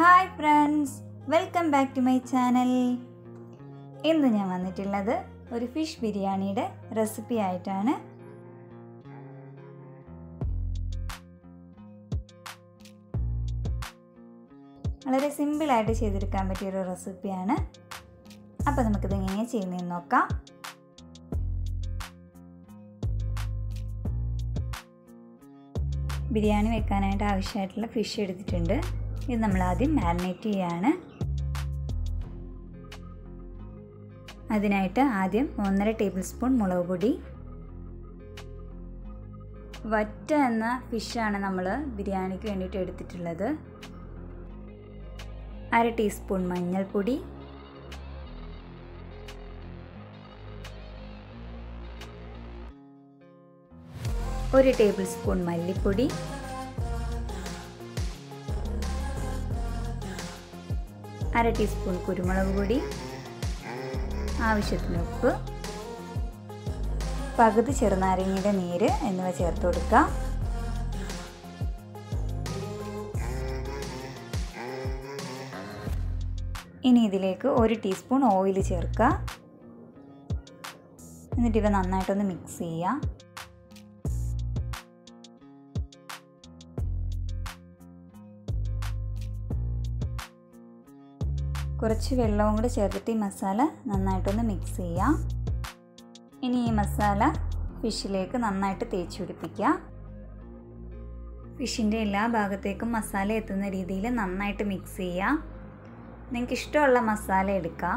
hi friends welcome back to my channel ഇന്ന് ഞാൻ വന്നിട്ടുള്ളത് ഒരു ഫിഷ് ബിരിയാണിയുടെ റെസിപ്പി ആയിട്ടാണ് വളരെ സിമ്പിളായിട്ട് ചെയ്തെടുക്കാൻ പറ്റിയൊരു റെസിപ്പിയാണ് അപ്പോൾ നമുക്കിത് എങ്ങനെയാണ് ചെയ്യുന്നതെന്ന് നോക്കാം ബിരിയാണി വെക്കാനായിട്ട് ആവശ്യമായിട്ടുള്ള ഫിഷ് എടുത്തിട്ടുണ്ട് ഇത് നമ്മൾ ആദ്യം മാരിനേറ്റ് ചെയ്യാണ് അതിനായിട്ട് ആദ്യം ഒന്നര ടേബിൾ സ്പൂൺ മുളക് പൊടി വറ്റ എന്ന ഫിഷാണ് നമ്മൾ ബിരിയാണിക്ക് വേണ്ടിയിട്ട് എടുത്തിട്ടുള്ളത് അര ടീസ്പൂൺ മഞ്ഞൾപ്പൊടി ഒരു ടേബിൾ സ്പൂൺ മല്ലിപ്പൊടി അര ടീസ്പൂൺ കുരുമുളക് പൊടി ആവശ്യത്തിന് ഉപ്പ് പകുതി ചെറുനാരങ്ങയുടെ നീര് എന്നിവ ചേർത്ത് കൊടുക്കാം ഇനി ഇതിലേക്ക് ഒരു ടീസ്പൂൺ ഓയിൽ ചേർക്കുക എന്നിട്ട് ഇവ നന്നായിട്ടൊന്ന് മിക്സ് ചെയ്യാം കുറച്ച് വെള്ളവും കൂടെ ചേർത്തിട്ട് ഈ മസാല നന്നായിട്ടൊന്ന് മിക്സ് ചെയ്യാം ഇനി ഈ മസാല ഫിഷിലേക്ക് നന്നായിട്ട് തേച്ച് പിടിപ്പിക്കുക ഫിഷിൻ്റെ എല്ലാ ഭാഗത്തേക്കും മസാല എത്തുന്ന രീതിയിൽ നന്നായിട്ട് മിക്സ് ചെയ്യാം നിങ്ങൾക്ക് ഇഷ്ടമുള്ള മസാല എടുക്കാം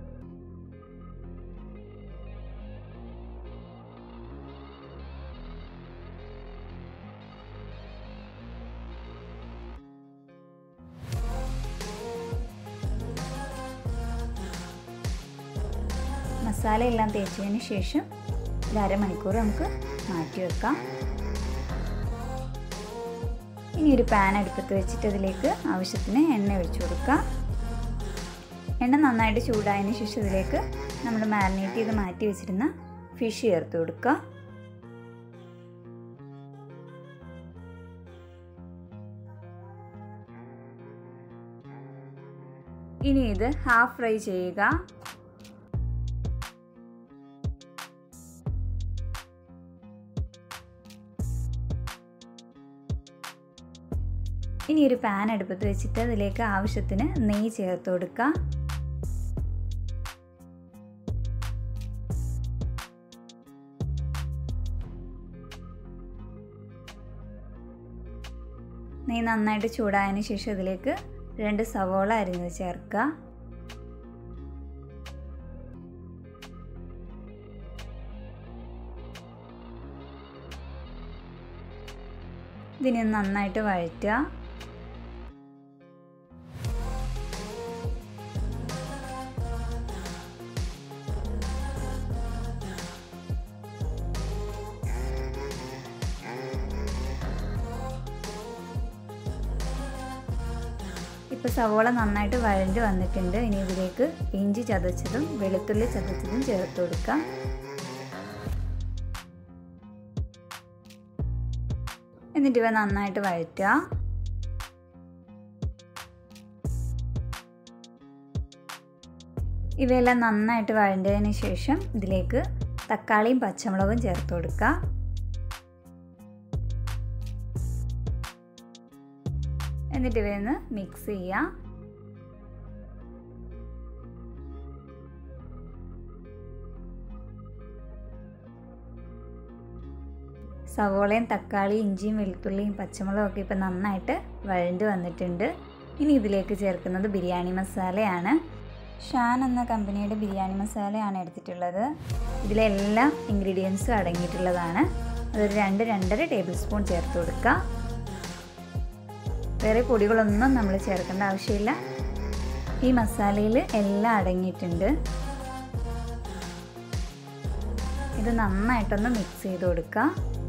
മസാല എല്ലാം തേച്ചതിന് ശേഷം ഒരു അരമണിക്കൂർ നമുക്ക് മാറ്റി വെക്കാം ഇനി ഒരു പാൻ അടുപ്പത്ത് വെച്ചിട്ട് അതിലേക്ക് ആവശ്യത്തിന് എണ്ണ ഒഴിച്ചു കൊടുക്കാം എണ്ണ നന്നായിട്ട് ചൂടായതിന് ശേഷം ഇതിലേക്ക് നമ്മൾ മാരിനേറ്റ് ചെയ്ത് മാറ്റി വെച്ചിരുന്ന ഫിഷ് ചേർത്ത് കൊടുക്കുക ഇനി ഇത് ഹാഫ് ഫ്രൈ ചെയ്യുക ഇനി ഒരു പാൻ അടുപ്പത്ത് വെച്ചിട്ട് അതിലേക്ക് ആവശ്യത്തിന് നെയ്യ് ചേർത്ത് കൊടുക്കുക നെയ്യ് നന്നായിട്ട് ചൂടായതിനു ശേഷം ഇതിലേക്ക് രണ്ട് സവോള അരിഞ്ഞത് ചേർക്കുക ഇതിനെ നന്നായിട്ട് വഴറ്റുക ഇപ്പോൾ സവോള നന്നായിട്ട് വഴണ്ട് വന്നിട്ടുണ്ട് ഇനി ഇതിലേക്ക് ഇഞ്ചി ചതച്ചതും വെളുത്തുള്ളി ചതച്ചതും ചേർത്ത് കൊടുക്കാം എന്നിട്ട് ഇവ നന്നായിട്ട് വഴറ്റുക ഇവയെല്ലാം നന്നായിട്ട് വഴണ്ടതിന് ശേഷം ഇതിലേക്ക് തക്കാളിയും പച്ചമുളകും ചേർത്ത് കൊടുക്കുക എന്നിട്ട് ഇവയൊന്ന് മിക്സ് ചെയ്യാം സവോളയും തക്കാളി ഇഞ്ചിയും വെളുത്തുള്ളിയും പച്ചമുളകും ഒക്കെ ഇപ്പം നന്നായിട്ട് വഴണ്ട് വന്നിട്ടുണ്ട് ഇനി ഇതിലേക്ക് ചേർക്കുന്നത് ബിരിയാണി മസാലയാണ് ഷാൻ എന്ന കമ്പനിയുടെ ബിരിയാണി മസാലയാണ് എടുത്തിട്ടുള്ളത് ഇതിലെല്ലാം ഇൻഗ്രീഡിയൻസും അടങ്ങിയിട്ടുള്ളതാണ് അതൊരു രണ്ട് രണ്ടര ടേബിൾ സ്പൂൺ ചേർത്ത് കൊടുക്കുക വേറെ പൊടികളൊന്നും നമ്മൾ ചേർക്കേണ്ട ആവശ്യമില്ല ഈ മസാലയിൽ എല്ലാം അടങ്ങിയിട്ടുണ്ട് ഇത് നന്നായിട്ടൊന്ന് മിക്സ് ചെയ്ത് കൊടുക്കുക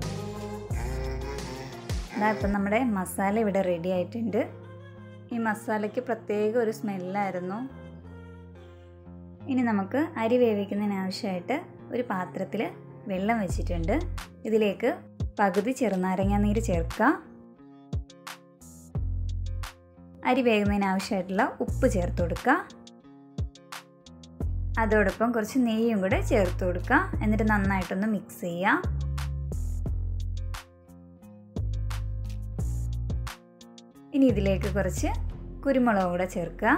ഇതാ ഇപ്പം നമ്മുടെ മസാല ഇവിടെ റെഡി ആയിട്ടുണ്ട് ഈ മസാലയ്ക്ക് പ്രത്യേക ഒരു സ്മെല്ലായിരുന്നു ഇനി നമുക്ക് അരി വേവിക്കുന്നതിന് ആവശ്യമായിട്ട് ഒരു പാത്രത്തിൽ വെള്ളം വെച്ചിട്ടുണ്ട് ഇതിലേക്ക് പകുതി ചെറുനാരങ്ങ നീര് ചേർക്കുക അരി വേകുന്നതിന് ആവശ്യമായിട്ടുള്ള ഉപ്പ് ചേർത്ത് കൊടുക്കുക അതോടൊപ്പം കുറച്ച് നെയ്യും കൂടെ ചേർത്ത് കൊടുക്കുക എന്നിട്ട് നന്നായിട്ടൊന്ന് മിക്സ് ചെയ്യുക ഇനി ഇതിലേക്ക് കുറച്ച് കുരുമുളക് കൂടെ ചേർക്കുക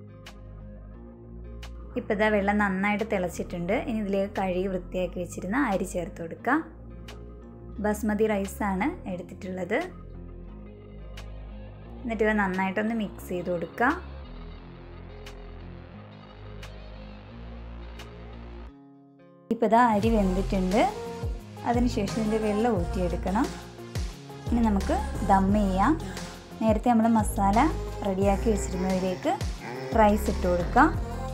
ഇപ്പോൾ ഇതാ വെള്ളം നന്നായിട്ട് തിളച്ചിട്ടുണ്ട് ഇനി ഇതിലേക്ക് കഴുകി വൃത്തിയാക്കി വെച്ചിരുന്ന അരി ചേർത്ത് കൊടുക്കുക ബസ്മതി റൈസാണ് എടുത്തിട്ടുള്ളത് എന്നിട്ട് ഇവ നന്നായിട്ടൊന്ന് മിക്സ് ചെയ്ത് കൊടുക്കുക ഇപ്പോൾ ഇതാ അരി വെന്തിട്ടുണ്ട് അതിനുശേഷം ഇതിൻ്റെ വെള്ളം ഊറ്റിയെടുക്കണം ഇനി നമുക്ക് ദം ചെയ്യാം നേരത്തെ നമ്മൾ മസാല റെഡിയാക്കി വെച്ചിരുന്നതിലേക്ക് റൈസ് ഇട്ട് കൊടുക്കാം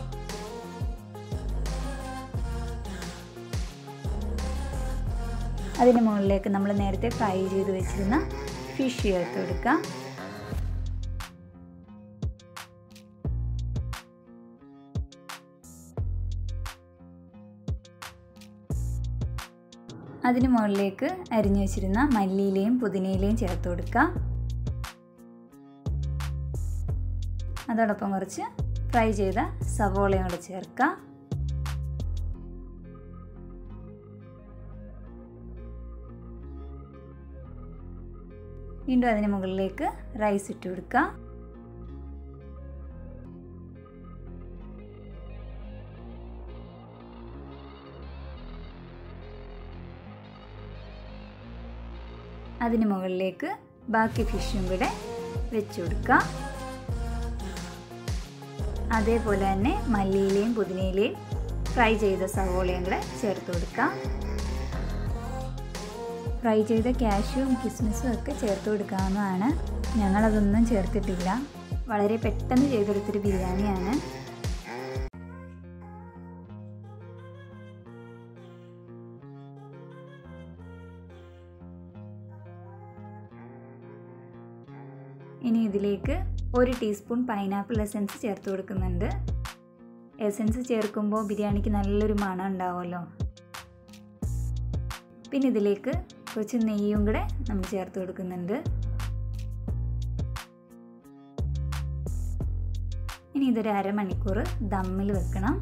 അതിന് മുകളിലേക്ക് നമ്മൾ നേരത്തെ ഫ്രൈ ചെയ്ത് വെച്ചിരുന്ന ഫിഷ് ചേർത്ത് കൊടുക്കാം അതിന് മുകളിലേക്ക് അരിഞ്ഞു വെച്ചിരുന്ന മല്ലിയിലയും പുതിനയിലയും ചേർത്ത് കൊടുക്കുക അതോടൊപ്പം കുറച്ച് ഫ്രൈ ചെയ്ത സവോളയും കൂടെ ചേർക്കുക വീണ്ടും അതിന് മുകളിലേക്ക് റൈസ് ഇട്ട് കൊടുക്കുക അതിന് മുകളിലേക്ക് ബാക്കി ഫിഷും കൂടെ വെച്ച് കൊടുക്കുക അതേപോലെ തന്നെ മല്ലിയിലയും പുതിനയിലയും ഫ്രൈ ചെയ്ത സവോളയും കൂടെ ചേർത്ത് കൊടുക്കുക ഫ്രൈ ചെയ്ത കാഷ്യൂവും കിസ്മിസും ഒക്കെ ചേർത്ത് കൊടുക്കാവുന്നതാണ് ഞങ്ങളതൊന്നും ചേർത്തിട്ടില്ല വളരെ പെട്ടെന്ന് ചെയ്തെടുത്തൊരു ബിരിയാണിയാണ് ഇനി ഇതിലേക്ക് ഒരു ടീസ്പൂൺ പൈനാപ്പിൾ എസൻസ് ചേർത്ത് കൊടുക്കുന്നുണ്ട് എസൻസ് ചേർക്കുമ്പോൾ ബിരിയാണിക്ക് നല്ലൊരു മണം ഉണ്ടാവുമല്ലോ പിന്നെ ഇതിലേക്ക് കുറച്ച് നെയ്യും കൂടെ നമ്മൾ ചേർത്ത് കൊടുക്കുന്നുണ്ട് ഇനി ഇതൊരു അരമണിക്കൂർ ദമ്മിൽ വെക്കണം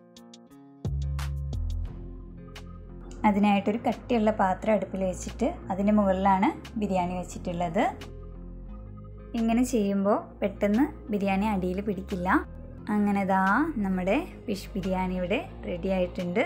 അതിനായിട്ടൊരു കട്ടിയുള്ള പാത്രം അടുപ്പിൽ വെച്ചിട്ട് അതിന് മുകളിലാണ് ബിരിയാണി വെച്ചിട്ടുള്ളത് ഇങ്ങനെ ചെയ്യുമ്പോൾ പെട്ടെന്ന് ബിരിയാണി അടിയിൽ പിടിക്കില്ല അങ്ങനെ ദാ നമ്മുടെ ഫിഷ് ബിരിയാണി ഇവിടെ റെഡി ആയിട്ടുണ്ട്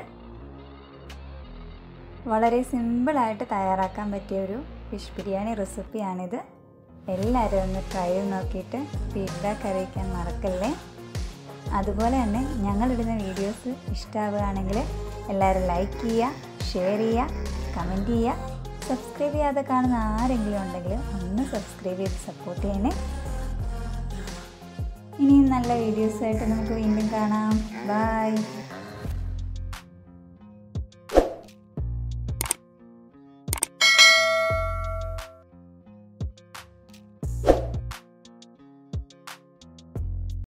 വളരെ സിമ്പിളായിട്ട് തയ്യാറാക്കാൻ പറ്റിയ ഒരു ഫിഷ് ബിരിയാണി റെസിപ്പിയാണിത് എല്ലാവരും ഒന്ന് ട്രൈ ചെയ്ത് നോക്കിയിട്ട് ഫീഡ്ബാക്ക് അറിയിക്കാൻ മറക്കല്ലേ അതുപോലെ തന്നെ ഞങ്ങളിടുന്ന വീഡിയോസ് ഇഷ്ടമാവുകയാണെങ്കിൽ എല്ലാവരും ലൈക്ക് ചെയ്യുക ഷെയർ ചെയ്യുക കമൻറ്റ് ചെയ്യുക സബ്സ്ക്രൈബ് ചെയ്യാതെ കാണുന്ന ആരെങ്കിലും ഉണ്ടെങ്കിൽ ഒന്ന് സബ്സ്ക്രൈബ് ചെയ്ത് സപ്പോർട്ട് ചെയ്യണേ ഇനിയും നല്ല വീഡിയോസായിട്ട് നമുക്ക് വീണ്ടും കാണാം ബൈ